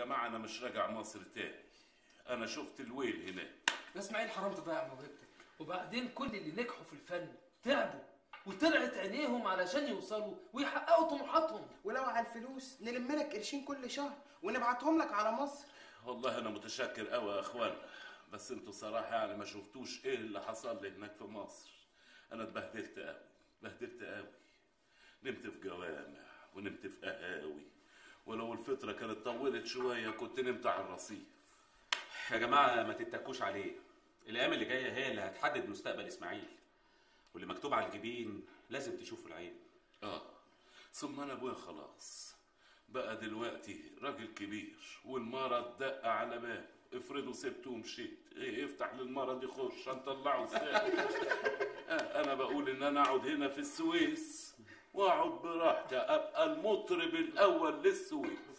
جماعه انا مش راجع مصر تاني انا شفت الويل هناك يا اسماعيل حرام تضيع موهبتك وبعدين كل اللي نجحوا في الفن تعبوا وطلعت عينيهم علشان يوصلوا ويحققوا طموحاتهم ولو على الفلوس نلم لك قرشين كل شهر ونبعتهم لك على مصر والله انا متشكر قوي يا اخوان بس انتوا صراحه يعني ما شفتوش ايه اللي حصل لي هناك في مصر انا اتبهدلت قوي اتبهدلت قوي نمت في جوامع ونمت في قهاوي ولو الفتره كانت طولت شويه كنت نمت على الرصيف يا جماعه ما تتكوش عليه الايام اللي جايه هي اللي هتحدد مستقبل اسماعيل واللي مكتوب على الجبين لازم تشوفه العين اه ثم انا ابويا خلاص بقى دلوقتي راجل كبير والمرض دق على باب افرضوا سبته ومشيت ايه افتح للمرض يخش هنطلعه ازاي آه انا بقول ان انا اقعد هنا في السويس واقعد براحتي ابقى المطرب الاول للسويس